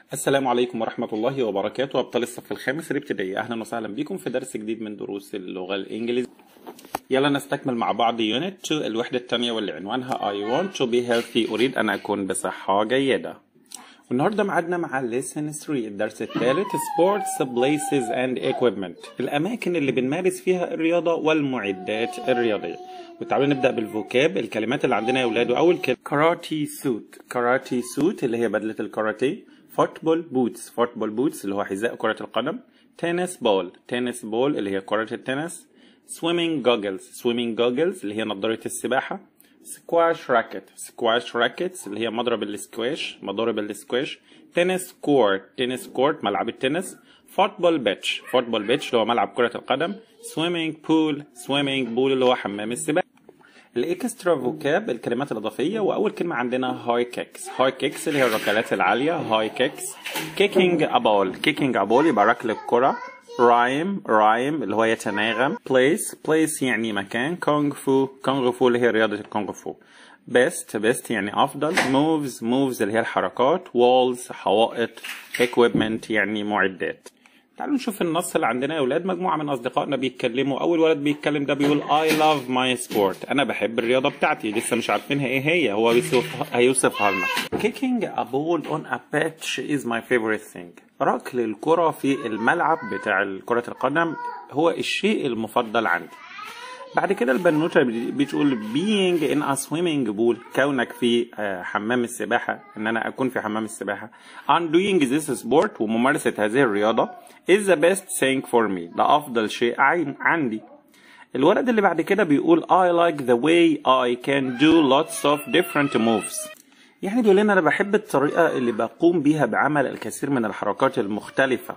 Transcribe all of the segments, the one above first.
السلام عليكم ورحمة الله وبركاته أبطال الصف الخامس الابتدائي أهلا وسهلا بكم في درس جديد من دروس اللغة الإنجليزية يلا نستكمل مع بعض يونت 2 الوحدة الثانية واللي عنوانها I want to be healthy أريد أن أكون بصحة جيدة والنهارده معادنا مع lesson 3 الدرس الثالث sports places and equipment الأماكن اللي بنمارس فيها الرياضة والمعدات الرياضية وتعالوا نبدأ بالفوكاب الكلمات اللي عندنا يا أولاد وأول كلمة كاراتي سوت كاراتي سوت اللي هي بدلة الكاراتيه فوتبول بوتس فوتبول بوتس اللي هو حذاء كرة القدم تنس بول تنس بول اللي هي كرة التنس swimming goggles swimming goggles اللي هي نظارة السباحة سكواش راكت سكواش راكتس اللي هي مضرب السكواش مضارب السكواش تنس كورت تنس كورت ملعب التنس فوتبول بيتش فوتبول بيتش اللي هو ملعب كرة القدم سويمينج بول سويمينج بول اللي هو حمام السباحة الاكسترا فوكاب الكلمات الاضافيه واول كلمه عندنا هاي كيكس هاي كيكس اللي هي الركلات العاليه هاي كيكس كيكينج ابول كيكينج ابول يبقى ركل الكره رايم رايم اللي هو يتناغم بليس بليس يعني مكان كونغ فو كونغ فو اللي هي رياضه الكونغ فو بيست بيست يعني افضل موفز موفز اللي هي الحركات والز حوائط equipment يعني معدات تعالوا نشوف النص اللي عندنا يا اولاد مجموعه من اصدقائنا بيتكلموا اول ولد بيتكلم ده بيقول I love my sport انا بحب الرياضه بتاعتي لسه مش عارفينها ايه هي هو بيوصف هيوصفها لنا kicking a ball on a pitch is my favorite thing ركل الكره في الملعب بتاع كره القدم هو الشيء المفضل عندي بعد كده البنوتة بتقول being in a swimming pool كونك في حمام السباحة ان انا اكون في حمام السباحة on doing this sport وممارسة هذه الرياضة is the best thing for me ده افضل شيء عندي الولد اللي بعد كده بيقول I like the way I can do lots of different moves يعني بيقول لنا انا بحب الطريقة اللي بقوم بيها بعمل الكثير من الحركات المختلفة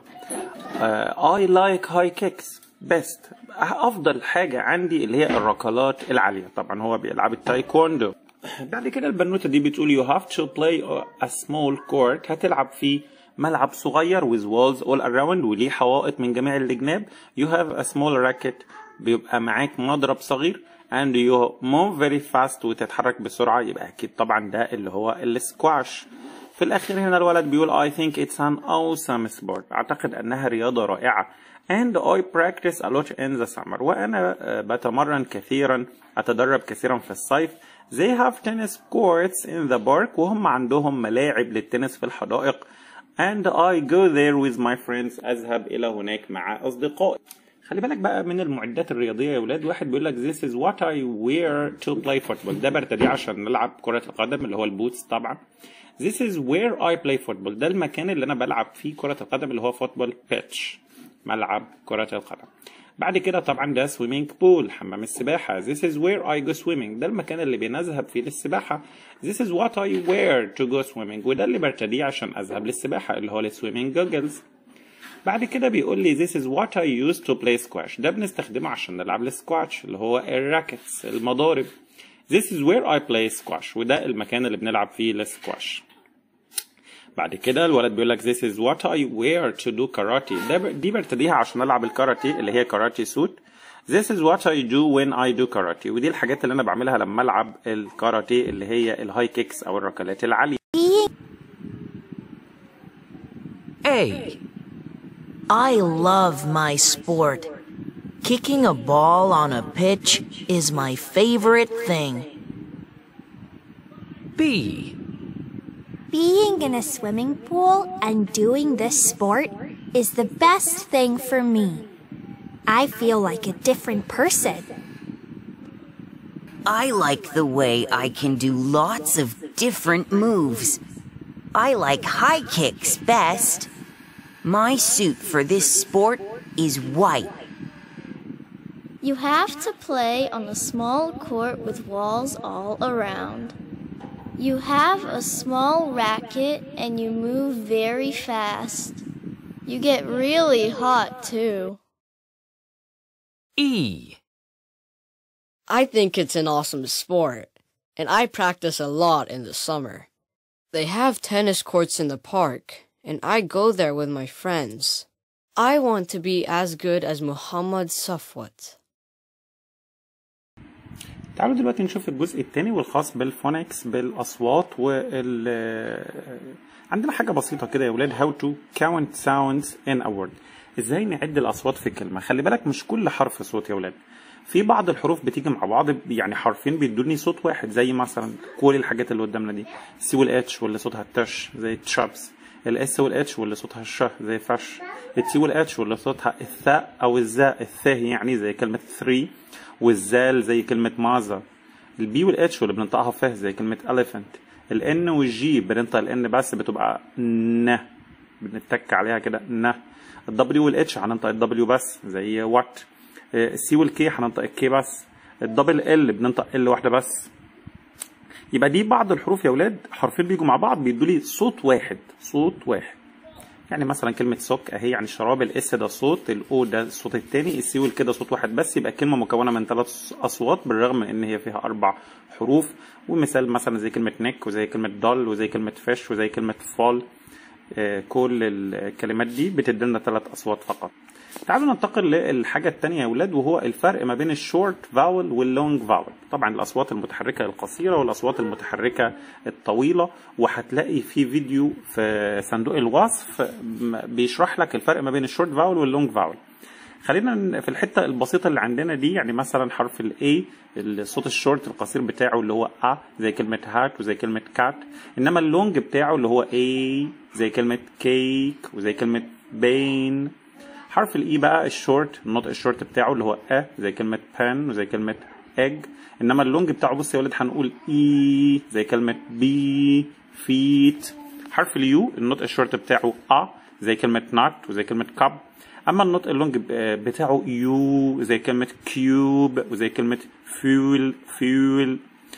uh, I like high kicks بيست افضل حاجه عندي اللي هي الركلات العاليه طبعا هو بيلعب التايكوندو بعد كده البنوته دي بتقول you have to play a small court هتلعب في ملعب صغير with walls all around وليه حوائط من جميع الجناب you have a small racket بيبقى معاك مضرب صغير and you move very fast وتتحرك بسرعة يبقى أكيد طبعا ده اللي هو السكواش في الأخير هنا الولد بيقول I think it's an awesome sport أعتقد أنها رياضة رائعة and I practice a lot in the summer وأنا بتمرن كثيرا أتدرب كثيرا في الصيف they have tennis courts in the park وهم عندهم ملاعب للتنس في الحدائق and I go there with my friends أذهب إلى هناك مع أصدقائي خلي بالك بقى من المعدات الرياضية يا ولاد واحد بيقول لك this is what I wear to play football ده برتديه عشان نلعب كرة القدم اللي هو البوتس طبعا this is where I play football ده المكان اللي أنا بلعب فيه كرة القدم اللي هو فوتبول بيتش ملعب كرة القدم بعد كده طبعا ده سويمينج بول حمام السباحة This is where I go swimming ده المكان اللي بنذهب فيه للسباحة This is what I wear to go swimming وده اللي برتديه عشان أذهب للسباحة اللي هو السويمينج جوجلز بعد كده بيقول لي This is what I use to play squash ده بنستخدمه عشان نلعب السكواتش اللي هو الراكتس المضارب This is where I play squash وده المكان اللي بنلعب فيه السكواش بعد كده الولد بيقول لك this is what I wear to do karate ده دي برتديها عشان العب الكاراتيه اللي هي كاراتي سوت this is what I do when I do karate ودي الحاجات اللي انا بعملها لما العب الكاراتيه اللي هي الهاي كيكس او الركلات العاليه A. I love my sport. Kicking a ball on a pitch is my favorite thing. B. Being in a swimming pool and doing this sport is the best thing for me. I feel like a different person. I like the way I can do lots of different moves. I like high kicks best. My suit for this sport is white. You have to play on a small court with walls all around. You have a small racket and you move very fast. You get really hot too. E. I think it's an awesome sport, and I practice a lot in the summer. They have tennis courts in the park, and I go there with my friends. I want to be as good as Muhammad Safwat. تعالوا دلوقتي نشوف الجزء الثاني والخاص بالفونكس بالاصوات وال عندنا حاجة بسيطة كده يا ولاد how to count sounds in a word ازاي نعد الأصوات في كلمة خلي بالك مش كل حرف صوت يا ولاد في بعض الحروف بتيجي مع بعض يعني حرفين بيدوني صوت واحد زي مثلا كل الحاجات اللي قدامنا دي السي والاتش واللي صوتها التش زي تشابس الاس والاتش واللي صوتها الش زي فش التي والاتش واللي صوتها الثاء او الزاء الثاء يعني زي كلمة ثري والزال زي كلمة مازا البي والاتش واللي بننطقها فه زي كلمة elephant الان والجي بننطق الان بس بتبقى ن بنتك عليها كده ن الدبليو والاتش هننطق الدبليو بس زي وات السي والكي هننطق الكي بس الدبل ال بننطق ال واحده بس يبقى دي بعض الحروف يا ولاد حرفين بيجوا مع بعض بيدوا لي صوت واحد صوت واحد يعني مثلا كلمة سوك اهي يعني شراب الاس ده صوت الاو ده الصوت التاني السي والكي ده صوت واحد بس يبقى الكلمة مكونة من ثلاث أصوات بالرغم من إن هي فيها أربع حروف ومثال مثلا زي كلمة نيك وزي كلمة دال وزي كلمة فيش وزي كلمة فال آه كل الكلمات دي بتدينا ثلاث أصوات فقط تعالوا ننتقل للحاجة التانية يا ولاد وهو الفرق ما بين الشورت فاول واللونج فاول طبعا الأصوات المتحركة القصيرة والأصوات المتحركة الطويلة وهتلاقي في فيديو في صندوق الوصف بيشرح لك الفرق ما بين الشورت فاول واللونج فاول خلينا في الحتة البسيطة اللي عندنا دي يعني مثلا حرف ال A الصوت الشورت القصير بتاعه اللي هو A زي كلمة هات وزي كلمة كات إنما اللونج بتاعه اللي هو A زي كلمة كيك وزي كلمة بين حرف الاي بقى الشورت النطق الشورت بتاعه اللي هو ا زي كلمه بان وزي كلمه اج انما اللونج بتاعه بص يا ولد هنقول اي زي كلمه بي فيت حرف اليو النطق الشورت بتاعه ا زي كلمه نوت وزي كلمه كاب اما النطق اللونج بتاعه يو زي كلمه كيوب وزي كلمه فيول فيول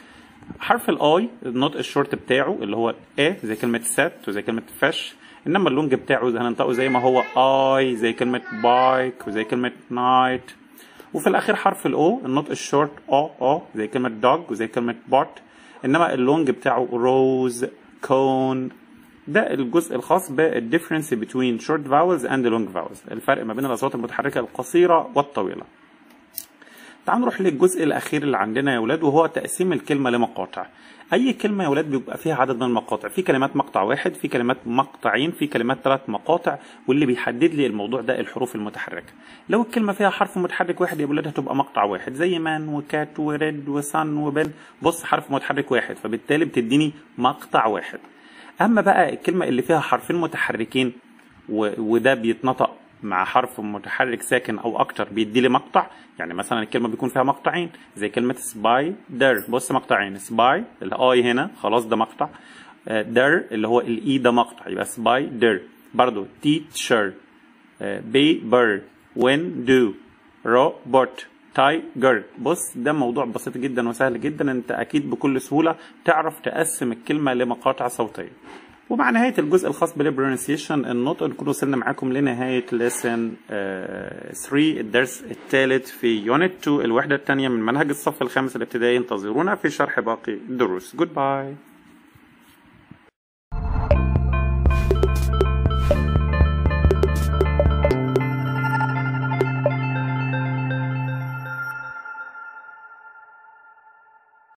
حرف الاي النطق الشورت بتاعه اللي هو ا زي كلمه سات وزي كلمه فش انما اللونج بتاعه هننطقه زي ما هو اي زي كلمه بايك وزي كلمه نايت وفي الاخر حرف الاو النطق الشورت او او زي كلمه دوج وزي كلمه بوت انما اللونج بتاعه روز كون ده الجزء الخاص بالديفرنس بين short vowels and long vowels الفرق ما بين الاصوات المتحركه القصيره والطويله تعالوا نروح للجزء الاخير اللي عندنا يا ولاد وهو تقسيم الكلمه لمقاطع اي كلمه يا ولاد بيبقى فيها عدد من المقاطع في كلمات مقطع واحد في كلمات مقطعين في كلمات ثلاث مقاطع واللي بيحدد لي الموضوع ده الحروف المتحركه لو الكلمه فيها حرف متحرك واحد يا ولاد هتبقى مقطع واحد زي مان وكات وريد وسن وبن بص حرف متحرك واحد فبالتالي بتديني مقطع واحد اما بقى الكلمه اللي فيها حرفين متحركين و... وده بيتنطق مع حرف متحرك ساكن او اكتر بيدي لي مقطع يعني مثلا الكلمه بيكون فيها مقطعين زي كلمه سباي در بص مقطعين سباي الاي هنا خلاص ده مقطع در اللي هو الاي ده مقطع يبقى سباي در برضو تيتشر بي بر وين دو روبوت تايجر بص ده موضوع بسيط جدا وسهل جدا انت اكيد بكل سهوله تعرف تقسم الكلمه لمقاطع صوتيه ومع نهاية الجزء الخاص بالبرونسيشن النطق نكون وصلنا معاكم لنهاية ليسن 3 الدرس الثالث في يونت 2 الوحدة الثانية من منهج الصف الخامس الابتدائي انتظرونا في شرح باقي الدروس جود باي